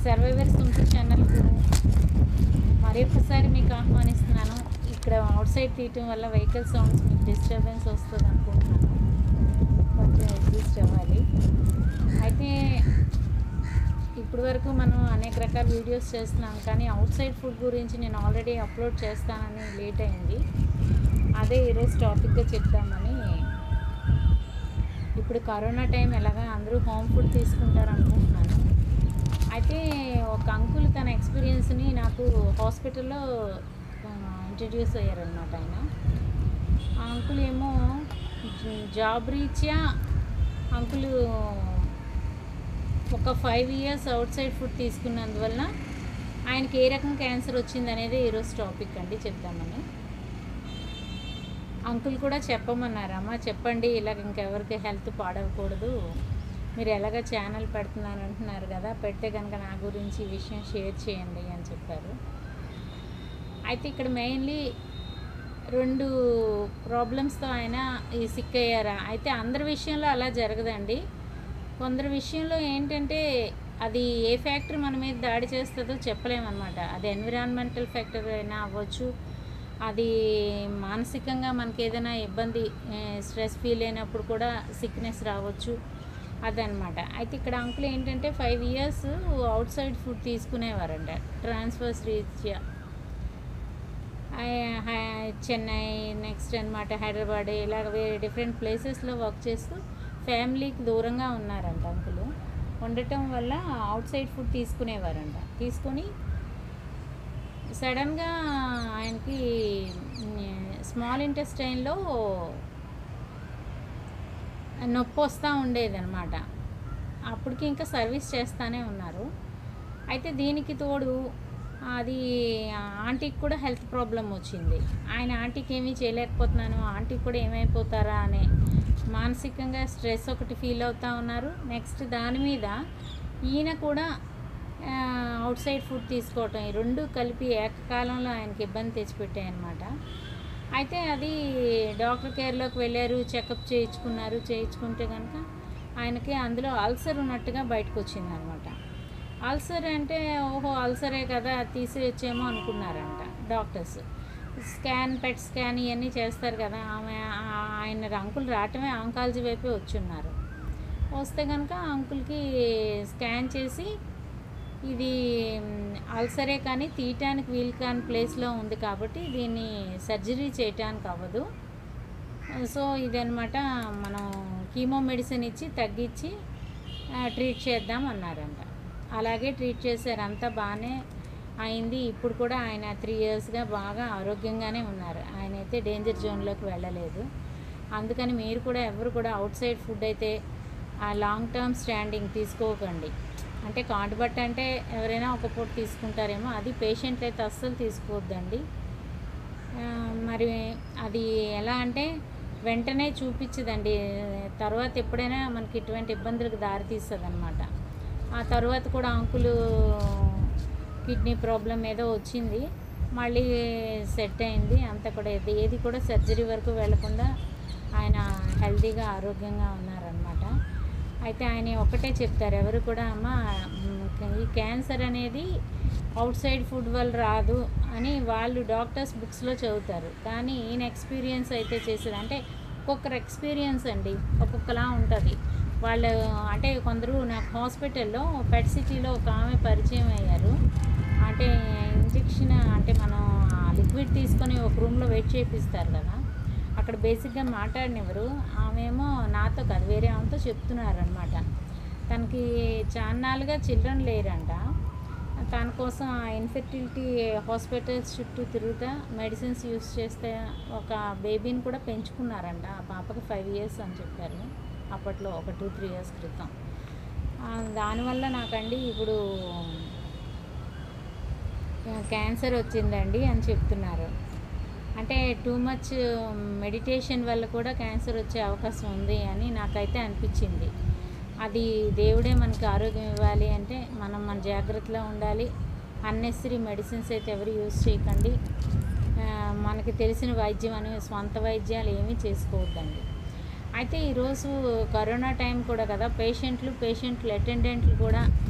Survivor సుంకు ఛానల్కు మరొకసారి మీకు ఆహ్వానిస్తున్నాను ఇక్కడ అవుట్ సైడ్ తీయటం వల్ల వెహికల్ సౌండ్స్ మీకు డిస్టర్బెన్స్ వస్తుంది అనుకుంటున్నాను కొంచెం అడ్జస్ట్ అవ్వాలి అయితే ఇప్పటి వరకు మనం అనేక రకాల వీడియోస్ చేస్తున్నాం కానీ అవుట్ సైడ్ ఫుడ్ గురించి నేను ఆల్రెడీ అప్లోడ్ చేస్తానని లేట్ అయింది అదే ఈరోజు టాపిక్గా చెప్దామని ఇప్పుడు కరోనా టైం ఎలాగా అందరూ హోమ్ ఫుడ్ తీసుకుంటారు అనుకుంటున్నాను అయితే ఒక అంకుల్ తన ఎక్స్పీరియన్స్ని నాకు హాస్పిటల్లో ఇంట్రడ్యూస్ అయ్యారనమాట ఆయన ఆ అంకుల్ ఏమో జ- జాబ్ రీత్యా అంకుల్ ఒక five years outside food తీసుకున్నందువల్ల ఆయనకి ఏ రకం క్యాన్సర్ వచ్చింది అనేది ఈరోజు టాపిక్ అండి చెప్దామని అంకుల్ కూడా చెప్పమన్నారు అమ్మ చెప్పండి ఇలాగ ఇంకెవరికి హెల్త్ పాడవకూడదు మీరు ఎలాగ ఛానల్ పెడుతున్నారు అంటున్నారు కదా పెడితే కనుక నా గురించి ఈ విషయం షేర్ చేయండి అని చెప్పారు అయితే ఇక్కడ మెయిన్లీ రెండు ప్రాబ్లమ్స్తో ఆయన ఈ సిక్ అయ్యారా అయితే అందరి విషయంలో అలా జరగదండి కొందరి విషయంలో ఏంటంటే అది ఏ ఫ్యాక్టరీ మన మీద దాడి చేస్తుందో చెప్పలేమన్నమాట అది ఎన్విరాన్మెంటల్ ఫ్యాక్టర్ అయినా అవ్వచ్చు అది మానసికంగా మనకి ఏదైనా ఇబ్బంది స్ట్రెస్ ఫీల్ అయినప్పుడు కూడా సిక్నెస్ రావచ్చు అదనమాట అయితే ఇక్కడ అంకుల్ ఏంటంటే five years outside food తీసుకునేవారంట ట్రాన్స్ఫర్స్ రీత్యా ఐ- హై- చెన్నై నెక్స్ట్ అనమాట హైదరాబాద్ ఇలాగ వేరే డిఫరెంట్ ప్లేసెస్లో వర్క్ చేస్తూ ఫ్యామిలీకి దూరంగా ఉన్నారంట అంకులు ఉండటం వల్ల అవుట్ సైడ్ ఫుడ్ తీసుకునేవారంట తీసుకొని సడన్గా ఆయనకి స్మాల్ ఇంటెస్టైన్లో నొప్పి వస్తూ ఉండేదన్నమాట అప్పటికి ఇంకా సర్వీస్ చేస్తూనే ఉన్నారు అయితే దీనికి తోడు అది ఆంటీకి కూడా హెల్త్ ప్రాబ్లం వచ్చింది ఆయన ఆంటీకి ఏమీ చేయలేకపోతున్నాను ఆంటీకి కూడా ఏమైపోతారా అనే మానసికంగా స్ట్రెస్ ఒకటి ఫీల్ అవుతూ ఉన్నారు నెక్స్ట్ దాని మీద ఈయన కూడా అవుట్ సైడ్ ఫుడ్ తీసుకోవటం ఈ రెండు కలిపి ఏకకాలంలో ఆయనకి ఇబ్బంది తెచ్చిపెట్టాయి అనమాట అయితే అది డాక్టర్ కేర్లోకి వెళ్ళారు చెకప్ చేయించుకున్నారు చేయించుకుంటే కనుక ఆయనకి అందులో అల్సర్ ఉన్నట్టుగా బయటకు వచ్చింది అనమాట అల్సర్ అంటే ఓహో అల్సరే కదా తీసేయచ్చేమో అనుకున్నారంట డాక్టర్స్ స్కాన్ పెట్ స్కాన్ ఇవన్నీ చేస్తారు కదా ఆమె ఆ- ఆయన అంకుల్ రావటమే ఆంకాలజీ వైపే వచ్చున్నారు వస్తే కనుక అంకుల్కి స్కాన్ చేసి ఇది మ్, అల్సరే కానీ తీయటానికి వీలు కాని ప్లేస్లో ఉంది కాబట్టి దీన్ని సర్జరీ చేయటానికి అవ్వదు సో ఇదనమాట మనం కీమో మెడిసిన్ ఇచ్చి తగ్గించి ఆ, ట్రీట్ చేద్దాం అన్నారంట అలాగే ట్రీట్ చేశారు అంతా బాగానే అయింది ఇప్పుడు కూడా ఆయన త్రీ ఇయర్స్గా బాగా ఆరోగ్యంగానే ఉన్నారు ఆయన అయితే డేంజర్ జోన్లోకి వెళ్ళలేదు అందుకని మీరు కూడా ఎవరు కూడా అవుట్ సైడ్ ఫుడ్ అయితే ఆ లాంగ్ టర్మ్ స్టాండింగ్ తీసుకోకండి అంటే కాంటబట్ట అంటే ఎవరైనా ఒక పూట తీసుకుంటారేమో అది పేషెంట్లు అయితే అస్సలు తీసుకోవద్దండి ఆ, మరి అది ఎలా అంటే వెంటనే చూపించదండి తర్వాత ఎప్పుడైనా మనకి ఇటువంటి ఇబ్బందులకు దారితీస్తుంది అనమాట ఆ తర్వాత కూడా అంకులు కిడ్నీ ప్రాబ్లం ఏదో వచ్చింది మళ్ళీ సెట్ అయింది అంతా కూడా ఏది ఏది కూడా సర్జరీ వరకు వెళ్లకుండా ఆయన హెల్తీగా ఆరోగ్యంగా ఉన్నారనమాట అయితే ఆయన ఒకటే చెప్తారు ఎవరు కూడా అమ్మ మ్, ఈ క్యాన్సర్ అనేది అవుట్ సైడ్ ఫుడ్ వల్ల రాదు అని వాళ్ళు డాక్టర్స్ బుక్స్లో చదువుతారు కానీ ఈయన ఎక్స్పీరియన్స్ అయితే చేసేది అంటే ఒక్కొక్కరు ఎక్స్పీరియన్స్ అండి ఒక్కొక్కలా ఉంటుంది వాళ్ళు అంటే కొందరు నాకు హాస్పిటల్లో పెట్ సిటీలో ఒక ఆమె పరిచయం అయ్యారు అంటే ఇంజెక్షన్ అంటే మనం లిక్విడ్ తీసుకొని ఒక రూమ్లో వెయిట్ చేపిస్తారు కదా అక్కడ బేసిక్గా మాట్లాడినెవరు ఆమెమో నాతో కాదు వేరే ఆమెతో చెప్తున్నారనమాట తనకి చాన్నాళ్ళుగా చిల్డ్రన్ లేరంట తన కోసం ఆ ఇన్ఫెర్టిలిటీ హాస్పిటల్స్ చుట్టూ తిరుగుతా మెడిసిన్స్ యూస్ చేస్తే ఒక బేబీని కూడా పెంచుకున్నారంట ఆ పాపకి ఫైవ్ ఇయర్స్ అని చెప్పారు అప్పట్లో ఒక టూ త్రీ ఇయర్స్ క్రితం ఆ, దానివల్ల నాకండి ఇప్పుడు క్యాన్సర్ వచ్చిందండి అని చెప్తున్నారు అంటే టూ మచ్ మెడిటేషన్ వల్ల కూడా క్యాన్సర్ వచ్చే అవకాశం ఉంది అని నాకైతే అనిపించింది అది దేవుడే మనకి ఆరోగ్యం ఇవ్వాలి అంటే మనం మన జాగ్రత్తలో ఉండాలి అన్నెసరీ మెడిసిన్స్ అయితే ఎవరు యూజ్ చేయకండి ఆ, మనకి తెలిసిన వైద్యం అని స్వంత వైద్యాలు ఏమీ చేసుకోవద్దండి అయితే ఈరోజు కరోనా టైం కూడా కదా పేషెంట్లు పేషెంట్లు అటెండెంట్లు కూడా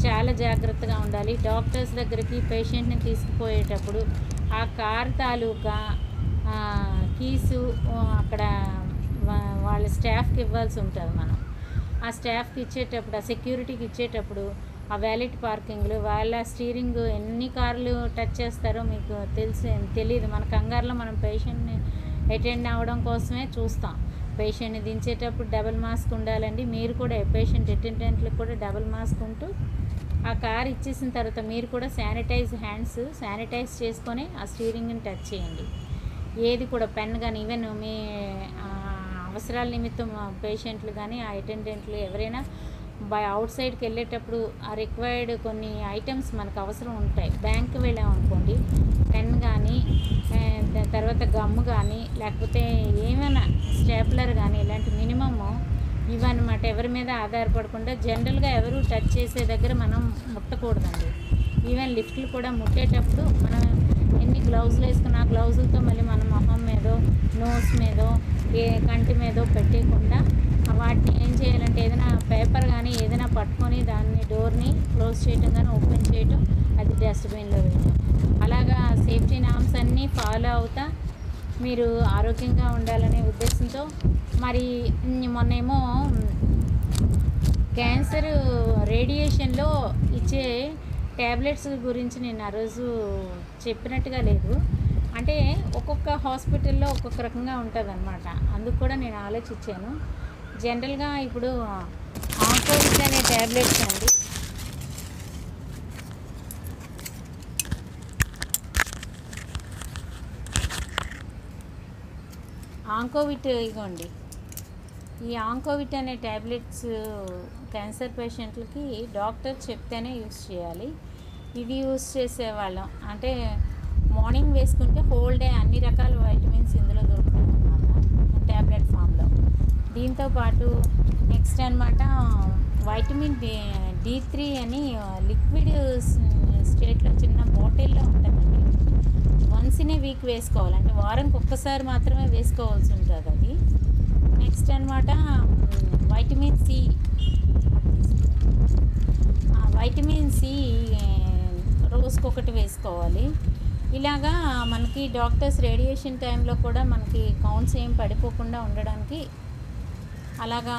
చాలా జాగ్రత్తగా ఉండాలి డాక్టర్స్ దగ్గరికి పేషెంట్ని తీసుకుపోయేటప్పుడు ఆ కార్ తాలూకా ఆ, కీసు ఆ, అక్కడ వా- వాళ్ళ స్టాఫ్కి ఇవ్వాల్సి ఉంటుంది మనం ఆ స్టాఫ్కి ఇచ్చేటప్పుడు ఆ సెక్యూరిటీకి ఇచ్చేటప్పుడు ఆ వ్యాలెట్ పార్కింగ్లు వాళ్ళ స్టీరింగ్ ఎన్ని కార్లు టచ్ చేస్తారో మీకు తెలిసి తెలియదు మన కంగారులో మనం పేషెంట్ని అటెండ్ అవ్వడం కోసమే చూస్తాం పేషెంట్ని దించేటప్పుడు డబుల్ మాస్క్ ఉండాలండి మీరు కూడా పేషెంట్ అటెండెంట్లకు కూడా డబుల్ మాస్క్ ఉంటూ ఆ కార్ ఇచ్చేసిన తర్వాత మీరు కూడా శానిటైజ్ హ్యాండ్స్ శానిటైజ్ చేసుకొని ఆ స్టీరింగ్ని టచ్ చేయండి ఏది కూడా పెన్ కానీ ఈవెన్ మీ ఆ, అవసరాల నిమిత్తం పేషెంట్లు కానీ ఆ అటెండెంట్లు ఎవరైనా బై అవుట్ సైడ్కి వెళ్ళేటప్పుడు ఆ రిక్వైర్డ్ కొన్ని ఐటమ్స్ మనకు అవసరం ఉంటాయి బ్యాంక్కి వెళ్ళామనుకోండి పెన్ కానీ ఆ, దాని తర్వాత గమ్ము కానీ లేకపోతే ఏమైనా స్టేప్లర్ కానీ ఇలాంటి మినిమము ఇవన్నమాట ఎవరి మీద ఆధారపడకుండా జనరల్గా ఎవరు టచ్ చేసే దగ్గర మనం ముట్టకూడదండి ఈవెన్ లిఫ్ట్లు కూడా ముట్టేటప్పుడు మనం ఎన్ని గ్లౌజులు వేసుకున్న ఆ గ్లౌజులతో మళ్ళీ మన మొహం మీదో నోస్ మీదో ఏ కంటి మీదో పెట్టేయకుండా ఆ వాటిని ఏం చేయాలంటే ఏదైనా పేపర్ కానీ ఏదైనా పట్టుకొని దాన్ని డోర్ని క్లోజ్ చేయటం కానీ ఓపెన్ చేయటం అది డస్ట్బిన్లో వేయటం అలాగా సేఫ్టీ నామ్స్ అన్నీ ఫాలో అవుతా మీరు ఆరోగ్యంగా ఉండాలనే ఉద్దేశంతో మరి ఉమ్, మొన్నేమో క్యాన్సర్ రేడియేషన్లో ఇచ్చే ట్యాబ్లెట్స్ గురించి నేను ఆ రోజు చెప్పినట్టుగా లేదు అంటే ఒక్కొక్క హాస్పిటల్లో ఒక్కొక్క రకంగా ఉంటుంది అనమాట అందుకు కూడా నేను ఆలోచించాను జనరల్గా ఇప్పుడు ఆంకోవిట్ అనే ట్యాబ్లెట్స్ అండి ఆంకోవిట్ ఇగోండి ఈ ఆంకోవిట్ అనే ట్యాబ్లెట్స్ క్యాన్సర్ పేషెంట్లకి డాక్టర్ చెప్తేనే యూస్ చేయాలి ఇది యూస్ చేసేవాళ్ళం అంటే మార్నింగ్ వేసుకుంటే హోల్ డే అన్ని రకాల వైటమిన్స్ ఇందులో దొరుకుతాయి అన్నమాట ట్యాబ్లెట్ ఫామ్లో దీంతో పాటు నెక్స్ట్ అనమాట వైటమిన్ డి డి త్రీ అని లిక్విడ్ స్టేట్లో చిన్న బాటిల్లో ఉంటుందండి వన్స్ ఇన్ ఏ వీక్ వేసుకోవాలి అంటే వారానికి ఒక్కసారి మాత్రమే వేసుకోవాల్సి ఉంటుంది అది నెక్స్ట్ అనమాట వైటమిన్ సి వైటమిన్ సి రోజుకొకటి వేసుకోవాలి ఇలాగా మనకి డాక్టర్స్ రేడియేషన్ టైంలో కూడా మనకి కౌంట్స్ ఏం పడిపోకుండా ఉండడానికి అలాగా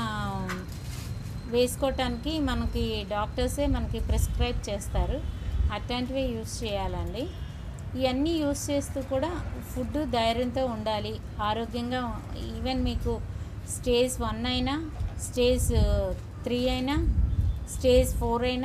వేసుకోవటానికి మనకి డాక్టర్సే మనకి ప్రిస్క్రైబ్ చేస్తారు అట్లాంటివి యూస్ చేయాలండి ఇవన్నీ యూస్ చేస్తూ కూడా ఫుడ్ ధైర్యంతో ఉండాలి ఆరోగ్యంగా ఈవెన్ మీకు స్టేజ్ వన్ అయినా స్టేజ్ త్రీ అయినా స్టేజ్ ఫోర్ అయినా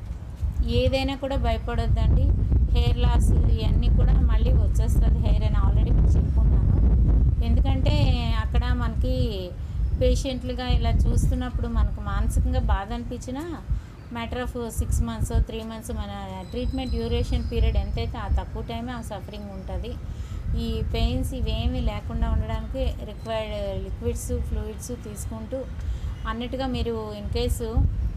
ఏదైనా కూడా భయపడొద్దండి హెయిర్ లాస్ ఇవన్నీ కూడా మళ్ళీ వచ్చేస్తుంది హెయిర్ అని ఆల్రెడీ మీకు చెప్పుకున్నాను ఎందుకంటే అక్కడ మనకి పేషెంట్లుగా ఇలా చూస్తున్నప్పుడు మనకు మానసికంగా బాధ అనిపించినా matter of six months three months మన ట్రీట్మెంట్ డ్యూరేషన్ పీరియడ్ ఎంతైతే ఆ తక్కువ టైమే ఆ సఫరింగ్ ఉంటుంది ఈ పెయిన్స్ ఇవేమీ లేకుండా ఉండడానికి రిక్వైర్డ్ లిక్విడ్స్ ఫ్లూయిడ్స్ తీసుకుంటూ అన్నిటిగా మీరు ఇన్ కేసు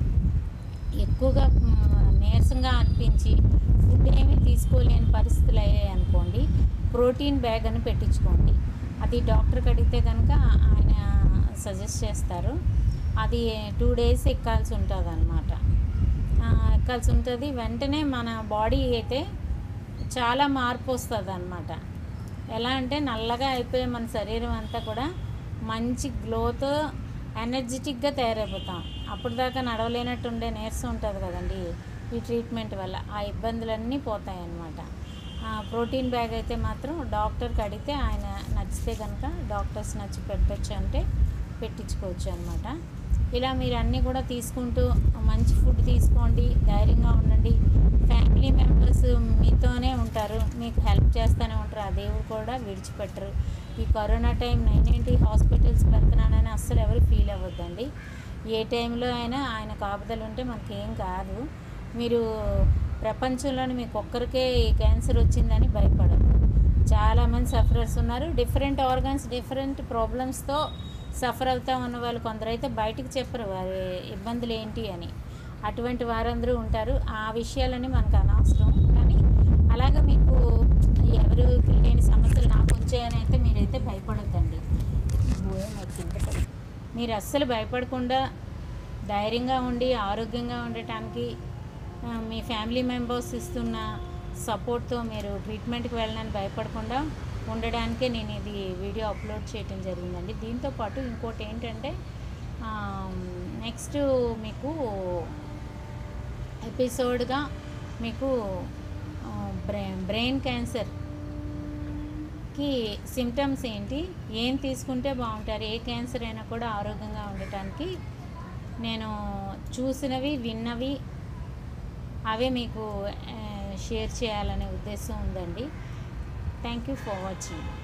ఎక్కువగా మ్, నీరసంగా అనిపించి ఫుడ్ ఏమీ తీసుకోలేని పరిస్థితులు అయ్యాయి అనుకోండి ప్రోటీన్ బ్యాగ్ అని పెట్టించుకోండి అది డాక్టర్కి అడిగితే కనుక ఆయన సజెస్ట్ చేస్తారు అది టూ డేస్ ఎక్కాల్సి ఉంటుంది అనమాట ఎక్కాల్సి ఉంటుంది వెంటనే మన బాడీ అయితే చాలా మార్పు వస్తుంది అనమాట ఎలా అంటే నల్లగా అయిపోయే మన శరీరం అంతా కూడా మంచి గ్లోతో ఎనర్జెటిక్గా తయారైపోతాం అప్పుడు దాకా నడవలేనట్టు ఉండే నీరసం ఉంటుంది కదండి ఈ ట్రీట్మెంట్ వల్ల ఆ ఇబ్బందులన్నీ పోతాయి అన్నమాట ప్రోటీన్ బ్యాగ్ అయితే మాత్రం డాక్టర్కి అడిగితే ఆయన నచ్చితే కనుక డాక్టర్స్ నచ్చి పెట్టచ్చు అంటే పెట్టించుకోవచ్చు అనమాట ఇలా మీరు అన్నీ కూడా తీసుకుంటూ మంచి ఫుడ్ తీసుకోండి ధైర్యంగా ఉండండి ఫ్యామిలీ మెంబర్స్ మీతోనే ఉంటారు మీకు హెల్ప్ చేస్తూనే ఉంటారు ఆ దేవుడు కూడా విడిచిపెట్టరు ఈ కరోనా టైం నైన్టీ హాస్పిటల్స్కి వెళ్తున్నానని అస్సలు ఎవరు ఫీల్ అవ్వద్దండి ఏ టైంలో అయినా ఆయన కాపుదలు ఉంటే మనకి ఏం కాదు మీరు ప్రపంచంలోని మీకు ఒక్కరికే ఈ క్యాన్సర్ వచ్చిందని భయపడరు చాలామంది సఫరర్స్ ఉన్నారు డిఫరెంట్ ఆర్గన్స్ డిఫరెంట్ ప్రాబ్లమ్స్తో సఫర్ అవుతా ఉన్న వాళ్ళు కొందరైతే బయటికి చెప్పరు వారి ఇబ్బందులు ఏంటి అని అటువంటి వారందరూ ఉంటారు ఆ విషయాలని మనకు అనవసరం కానీ అలాగే మీకు ఎవరు లేని సమస్యలు నాకు వచ్చాయని అయితే మీరైతే భయపడొద్దండి భూమి మరి కింద పడి. మీరు అస్సలు భయపడకుండా ధైర్యంగా ఉండి ఆరోగ్యంగా ఉండటానికి ఆ, మీ ఫ్యామిలీ మెంబర్స్ ఇస్తున్న సపోర్ట్తో మీరు ట్రీట్మెంట్కి వెళ్ళడానికి భయపడకుండా ఉండడానికే నేను ఇది వీడియో అప్లోడ్ చేయడం జరిగిందండి దీంతో పాటు ఇంకోటి ఏంటంటే నెక్స్ట్ మీకు ఎపిసోడ్గా మీకు బ్రెయిన్ బ్రెయిన్ క్యాన్సర్కి సిమ్టమ్స్ ఏంటి ఏం తీసుకుంటే బాగుంటారు ఏ క్యాన్సర్ అయినా కూడా ఆరోగ్యంగా ఉండటానికి నేను చూసినవి విన్నవి అవే మీకు షేర్ చేయాలనే ఉద్దేశం ఉందండి థ్యాంక్ యూ ఫర్ వాచింగ్